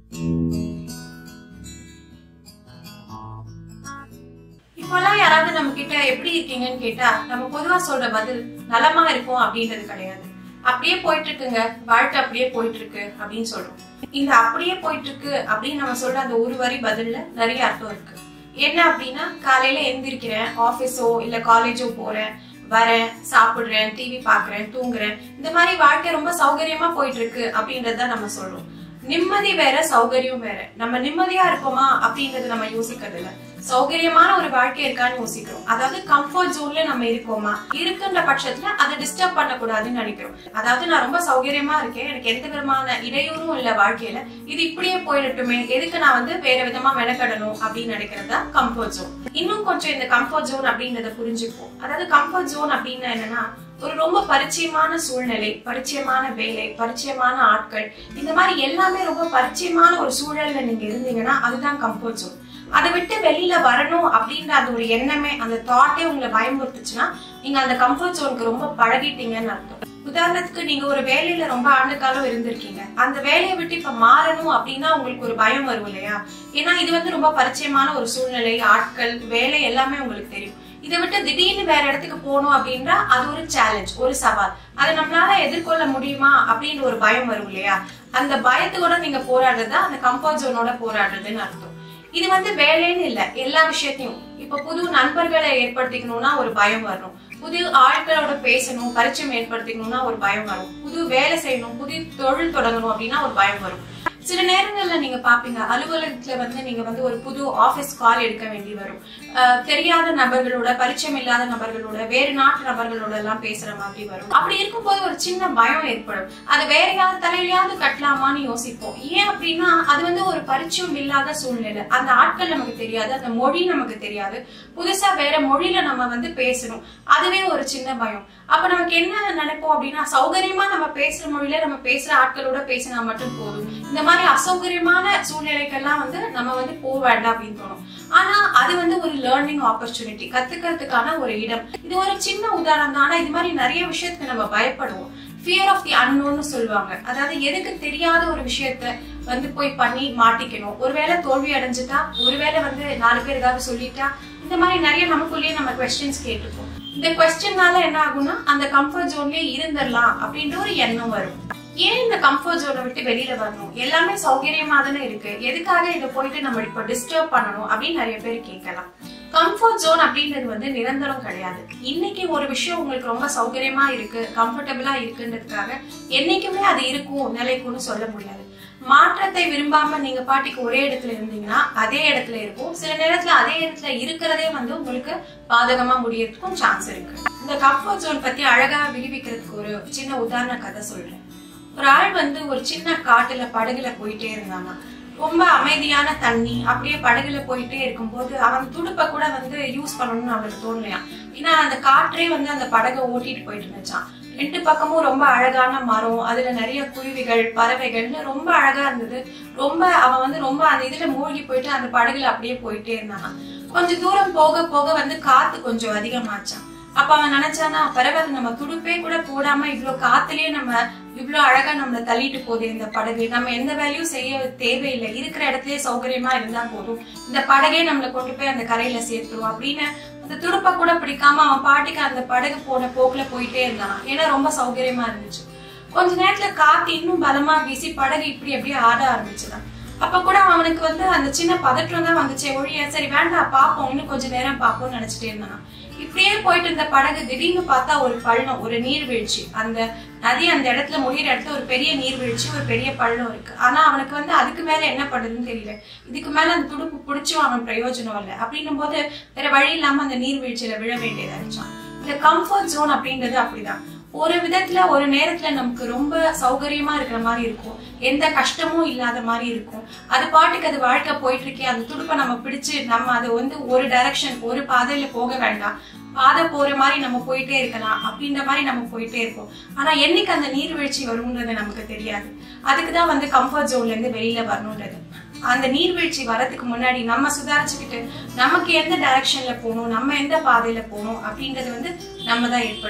இப்பெல்லாம் யாராவது நம்ம கிட்ட எப்படி இருக்கீங்கன்னு கேட்டா நம்ம பொதுவா சொல்ற பதில் நலமா இருக்கும் அப்படின்றது கிடையாது அப்படியே போயிட்டு இருக்குங்க வாழ்க்கை அப்படியே போயிட்டு இருக்கு அப்படின்னு சொல்றோம் இந்த அப்படியே போயிட்டு இருக்கு அப்படின்னு நம்ம சொல்ற அந்த ஒரு வரி பதில்ல நிறைய அர்த்தம் இருக்கு என்ன அப்படின்னா காலையில எந்திரிக்கிறேன் ஆபீஸோ இல்ல காலேஜோ போறேன் வரேன் சாப்பிடுறேன் டிவி பாக்குறேன் தூங்குறேன் இந்த மாதிரி வாழ்க்கை ரொம்ப சௌகரியமா போயிட்டு இருக்கு அப்படின்றத நம்ம சொல்றோம் நிம்மதி வேற சௌகரியம் வேற நம்ம நிம்மதியா இருக்கோமா அப்படிங்கறது நம்ம யோசிக்கிறது இல்ல சௌகரியமான ஒரு வாழ்க்கை இருக்கான்னு யோசிக்கிறோம் அதாவது கம்ஃபர்ட் ஜோன்ல நம்ம இருக்கோமா இருக்குன்ற பட்சத்துல அதை டிஸ்டர்ப் பண்ணக்கூடாதுன்னு நினைக்கிறோம் அதாவது நான் ரொம்ப சௌகரியமா இருக்கேன் எனக்கு எந்த விதமான இடையூறும் இல்ல வாழ்க்கையில இது இப்படியே போயிடட்டுமே எதுக்கு நான் வந்து வேற விதமா மெனக்கடணும் அப்படின்னு நினைக்கிறது தான் கம்ஃபர்ட் ஜோன் இன்னும் கொஞ்சம் இந்த கம்ஃபர்ட் ஜோன் அப்படின்றத புரிஞ்சுப்போம் அதாவது கம்ஃபர்ட் ஜோன் அப்படின்னா என்னன்னா ஒரு ரொம்ப பரிச்சயமான சூழ்நிலை பரிச்சயமான வேலை பரிச்சயமான ஆட்கள் இந்த மாதிரி எல்லாமே ரொம்ப பரிச்சயமான ஒரு சூழல்ல நீங்க இருந்தீங்கன்னா அதுதான் கம்ஃபர்ட் ஜோன் அதை விட்டு வெளியில வரணும் அப்படின்ற அந்த ஒரு எண்ணமே அந்த தாட்டே உங்களை பயமுறுத்துச்சுன்னா நீங்க அந்த கம்ஃபர்ட் ஜோனுக்கு ரொம்ப பழகிட்டீங்கன்னு அர்த்தம் உதாரணத்துக்கு நீங்க ஒரு வேலையில ரொம்ப ஆண்டு காலம் இருந்திருக்கீங்க அந்த வேலையை விட்டு இப்ப மாறணும் அப்படின்னா உங்களுக்கு ஒரு பயம் வரும் இல்லையா ஏன்னா இது வந்து ரொம்ப பரிச்சயமான ஒரு சூழ்நிலை ஆட்கள் வேலை எல்லாமே உங்களுக்கு தெரியும் இதை விட்டு திடீர்னு வேற இடத்துக்கு போகணும் அப்படின்றா அது ஒரு சேலஞ்ச் ஒரு சவால் அதை நம்மளால எதிர்கொள்ள முடியுமா அப்படின்ற ஒரு பயம் வரும் இல்லையா அந்த பயத்தோட நீங்க போராடுறது தான் அந்த கம்ஃபர்ட் ஜோனோட போராடுறதுன்னு அர்த்தம் இது வந்து வேலைன்னு இல்ல எல்லா விஷயத்தையும் இப்ப புது நண்பர்களை ஏற்படுத்திக்கணும்னா ஒரு பயம் வரணும் புது ஆட்களோட பேசணும் பரிச்சயம் ஏற்படுத்திக்கணும்னா ஒரு பயம் வரும் புது வேலை செய்யணும் புது தொழில் தொடங்கணும் அப்படின்னா ஒரு பயம் வரும் சில நேரங்கள்ல நீங்க பாப்பீங்க அலுவலகத்துல வந்து நீங்க வந்து ஒரு புது ஆபீஸ் கால் எடுக்க வேண்டி வரும் அஹ் தெரியாத நபர்களோட பரிச்சயம் இல்லாத நபர்களோட வேறு நாட்டு நபர்களோட எல்லாம் பேசுற மாதிரி வரும் அப்படி இருக்கும்போது ஒரு சின்ன பயம் ஏற்படும் அது வேற யாரு தலையிலையாவது கட்டலாமான்னு யோசிப்போம் ஏன் அப்படின்னா அது வந்து ஒரு பரிச்சயம் இல்லாத சூழ்நிலை அந்த ஆட்கள் நமக்கு தெரியாது அந்த மொழி நமக்கு தெரியாது புதுசா வேற மொழியில நம்ம வந்து பேசணும் அதுவே ஒரு சின்ன பயம் அப்ப நமக்கு என்ன நினைப்போம் அப்படின்னா சௌகரியமா நம்ம பேசுற மொழியில நம்ம பேசுற ஆட்களோட பேசினா மட்டும் போதும் இந்த மாதிரி அசௌகரியமான சூழ்நிலைக்கெல்லாம் வந்து நம்ம வந்து போக வேண்டாம் அப்படின்னு தோணும் ஆனா அது வந்து ஒரு லேர்னிங் ஆப்பர்ச்சுனிட்டி கத்துக்கிறதுக்கான ஒரு இடம் இது ஒரு சின்ன உதாரணம் தான் ஆனா இது மாதிரி நிறைய விஷயத்துக்கு நம்ம பயப்படுவோம் ஃபியர் ஆஃப் தி அன்னோன்னு சொல்லுவாங்க அதாவது எதுக்கு தெரியாத ஒரு விஷயத்த வந்து போய் பண்ணி மாட்டிக்கணும் ஒருவேளை தோல்வி அடைஞ்சிட்டா ஒருவேளை வந்து நாலு பேர் ஏதாவது சொல்லிட்டா இந்த மாதிரி நிறைய நமக்குள்ளேயே நம்ம கொஸ்டின்ஸ் கேட்டுப்போம் இந்த கொஸ்டின்னால என்ன ஆகும்னா அந்த கம்ஃபர்ட் ஜோன்லயே இருந்துடலாம் அப்படின்ற ஒரு எண்ணம் வரும் ஏன் இந்த கம்ஃபர்ட் ஜோனை விட்டு வெளியில வரணும் எல்லாமே சௌகரியமா தானே இருக்கு எதுக்காக இதை போயிட்டு நம்ம இப்ப டிஸ்டர்ப் பண்ணணும் அப்படின்னு நிறைய பேர் கேட்கலாம் கம்ஃபர்ட் ஜோன் அப்படின்றது வந்து நிரந்தரம் கிடையாது இன்னைக்கு ஒரு விஷயம் உங்களுக்கு ரொம்ப சௌகரியமா இருக்கு கம்ஃபர்டபுளா இருக்குன்றதுக்காக என்னைக்குமே அது இருக்கும் நிலைக்கும்னு சொல்ல முடியாது மாற்றத்தை விரும்பாம நீங்க பாட்டிக்கு ஒரே இடத்துல இருந்தீங்கன்னா அதே இடத்துல இருக்கும் சில நேரத்துல அதே இடத்துல இருக்கிறதே வந்து உங்களுக்கு பாதகமா முடியறதுக்கும் சான்ஸ் இருக்கு இந்த கம்ஃபர்ட் ஜோன் பத்தி அழகா விடுவிக்கிறதுக்கு ஒரு சின்ன உதாரண கதை சொல்றேன் ஒரு ஆள் வந்து ஒரு சின்ன காட்டுல படகுல போயிட்டே இருந்தாங்க ரொம்ப அமைதியான தண்ணி அப்படியே படகுல போயிட்டே இருக்கும்போது அவன் துடுப்பை கூட வந்து யூஸ் பண்ணணும்னு அவனுக்கு தோணலையாம் ஏன்னா அந்த காற்றே வந்து அந்த படகை ஓட்டிட்டு போயிட்டு இருந்துச்சான் ரெண்டு பக்கமும் ரொம்ப அழகான மரம் அதுல நிறைய குருவிகள் பறவைகள்னு ரொம்ப அழகா இருந்தது ரொம்ப அவன் வந்து ரொம்ப அந்த இதுல மூழ்கி போயிட்டு அந்த படகுல அப்படியே போயிட்டே இருந்தான் கொஞ்சம் தூரம் போக போக வந்து காத்து கொஞ்சம் அதிகமாச்சான் அப்ப அவன் நினைச்சானா பரவாயில்ல நம்ம துடுப்பே கூட போடாம இவ்வளவு காத்துலயே நம்ம இவ்வளவு அழகா நம்மள தள்ளிட்டு போகுது இந்த படகு நம்ம எந்த வேலையும் செய்ய தேவையில்லை இருக்கிற இடத்துலயே சௌகரியமா இருந்தா போதும் இந்த படகே நம்மளை கொண்டு போய் அந்த கரையில சேர்த்துரும் அப்படின்னு அந்த துடுப்பை கூட பிடிக்காம அவன் பாட்டுக்கு அந்த படகு போன போக்குல போயிட்டே இருந்தான் ஏன்னா ரொம்ப சௌகரியமா இருந்துச்சு கொஞ்ச நேரத்துல காத்து இன்னும் பலமா வீசி படகு இப்படி அப்படியே ஆட ஆரம்பிச்சுதான் அப்ப கூட அவனுக்கு வந்து அந்த சின்ன பதற்றம் தான் வந்துச்சே ஒழிய சரி வேண்டாம் பாப்போம் இன்னும் கொஞ்ச நேரம் பாப்போம்னு நினைச்சிட்டே இருந்தான் இப்படியே போயிட்டு இருந்த படகு திடீர்னு பார்த்தா ஒரு பள்ளம் ஒரு நீர்வீழ்ச்சி அந்த நதி அந்த இடத்துல முடியிற இடத்துல ஒரு பெரிய நீர்வீழ்ச்சி ஒரு பெரிய பள்ளம் இருக்கு ஆனா அவனுக்கு வந்து அதுக்கு மேல என்ன பண்ணுதுன்னு தெரியல இதுக்கு மேல அந்த துடுப்பு பிடிச்சும் அவன் பிரயோஜனம் இல்லை அப்படின்னும் போது வேற வழி இல்லாம அந்த நீர்வீழ்ச்சியில விழ வேண்டியதா இருந்துச்சான் இந்த கம்ஃபர்ட் ஜோன் அப்படின்றது அப்படிதான் ஒரு விதத்துல ஒரு நேரத்துல நமக்கு ரொம்ப சௌகரியமா இருக்கிற மாதிரி இருக்கும் எந்த கஷ்டமும் இல்லாத மாதிரி இருக்கும் அது பாட்டுக்கு அது வாழ்க்கை போயிட்டு இருக்கே அந்த துடுப்பை நம்ம பிடிச்சு நம்ம அதை வந்து ஒரு டைரக்ஷன் ஒரு பாதையில போக வேண்டாம் பாதை போற மாதிரி நம்ம போயிட்டே இருக்கலாம் அப்படின்ற மாதிரி நம்ம போயிட்டே இருப்போம் ஆனா என்னைக்கு அந்த நீர்வீழ்ச்சி வரும்ன்றது நமக்கு தெரியாது அதுக்குதான் வந்து கம்ஃபர்ட் ஜோன்ல இருந்து வெளியில வரணுன்றது அந்த நீர்வீழ்ச்சி வரதுக்கு முன்னாடி நம்ம சுதாரிச்சுக்கிட்டு நமக்கு எந்த டைரக்ஷன்ல போகணும் நம்ம எந்த பாதையில போகணும் அப்படின்றத வந்து நம்ம தான் ஏற்படுத்திக்கணும்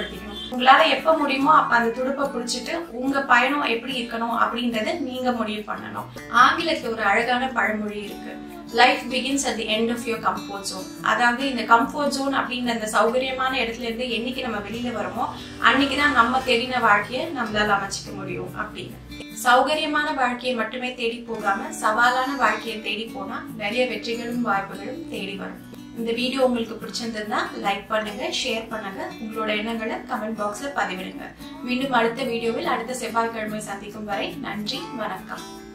உங்களால எப்ப முடியுமோ அப்ப அந்த துடுப்பை பிடிச்சிட்டு உங்க பயணம் எப்படி இருக்கணும் அப்படின்றத நீங்க முடிவு பண்ணணும் ஆங்கிலத்துல ஒரு அழகான பழமொழி இருக்கு life begins at the end of your comfort zone அதாவது இந்த கம்ஃபோர்ட் ஜோன் அப்படின்ற அந்த சௌகரியமான இடத்துல இருந்து என்னைக்கு நம்ம வெளியில வரோமோ அன்னைக்கு தான் நம்ம தேடின வாழ்க்கையை நம்மளால அமைச்சிக்க முடியும் அப்படின்னு சௌகரியமான வாழ்க்கையை மட்டுமே தேடி போகாம சவாலான வாழ்க்கையை தேடி போனா நிறைய வெற்றிகளும் வாய்ப்புகளும் தேடி வரும் இந்த வீடியோ உங்களுக்கு பிடிச்சிருந்ததுன்னா லைக் பண்ணுங்க ஷேர் பண்ணுங்க உங்களோட எண்ணங்களை கமெண்ட் பாக்ஸ்ல பதிவிடுங்க மீண்டும் அடுத்த வீடியோவில் அடுத்த செவ்வாய்க்கிழமை சந்திக்கும் வரை நன்றி வணக்கம்